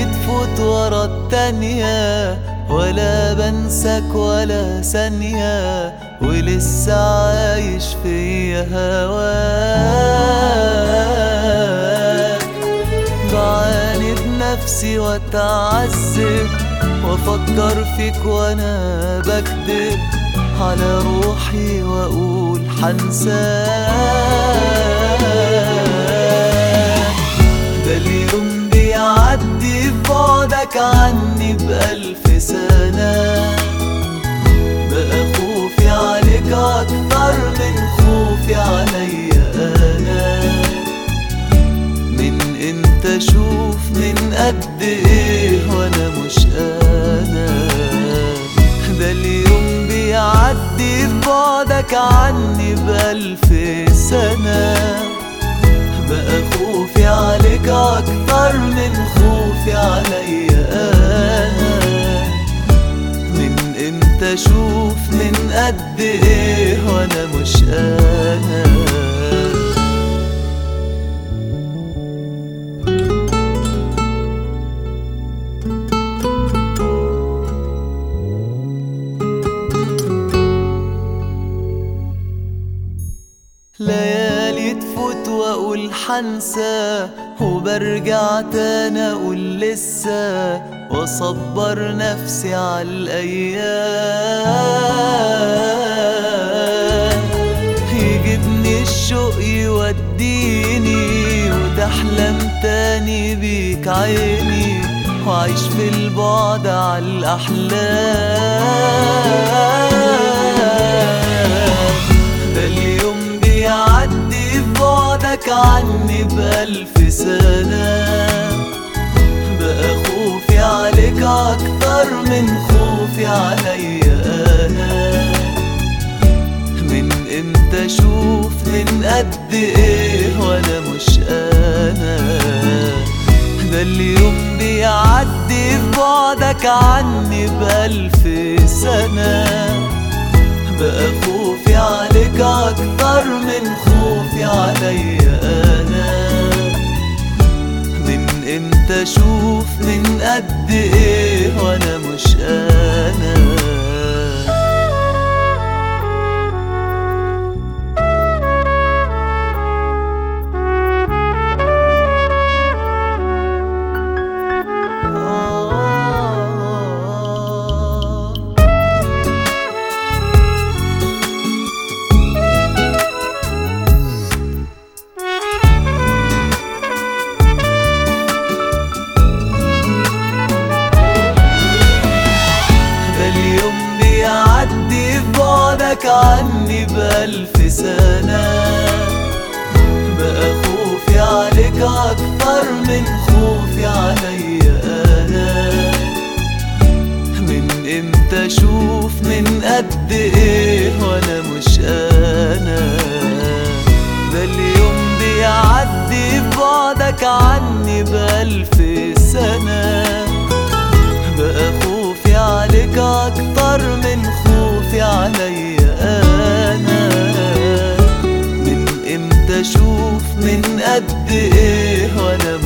تفوت ورا التانية ولا بنساك ولا ثانية ولسه عايش فيا هواك بعاند نفسي واتعذب وافكر فيك وانا بكدب على روحي واقول حنساك ده اليوم بيعدي في بعدك عني بألف سنة بقى خوفي عليك أكتر من خوفي عليا أنا من انت شوف من قد ايه وانا مش انا ده اليوم بيعدي في بعدك عني بألف سنة بقى خوفي عليك أكتر من خوفي عليا أنا من امتى اشوف من قد ايه وانا مش انا ليالي تفوت واقول حنسى وبرجع تاني اقول لسه واصبر نفسي على الايام يجيبني الشوق يوديني وتحلم تاني بيك عيني وعيش في البعد على الاحلام ده اليوم بيعدي في بعدك عني بألف سنة بقى خوفي عليك أكتر من خوفي عليا أنا من امتى اشوف من قد ايه وانا مش انا ده اليوم بيعدي في بعدك عني بألف سنة بقى خوفي عليك أكتر من خوفي عليا أنا من امتى اشوف من قد ايه وانا مش انا آه ده اليوم بيعدي في بعدك عني بألف سنة بقى خوفي عليك أكتر من خوفي عليا أنا من امتى اشوف من قد ايه وانا مش انا ده اليوم بيعدي في بعدك عني بألف سنة بقى خوفي عليك أكتر من خوفي عليا أنا من امتى أشوف من قد إيه وأنا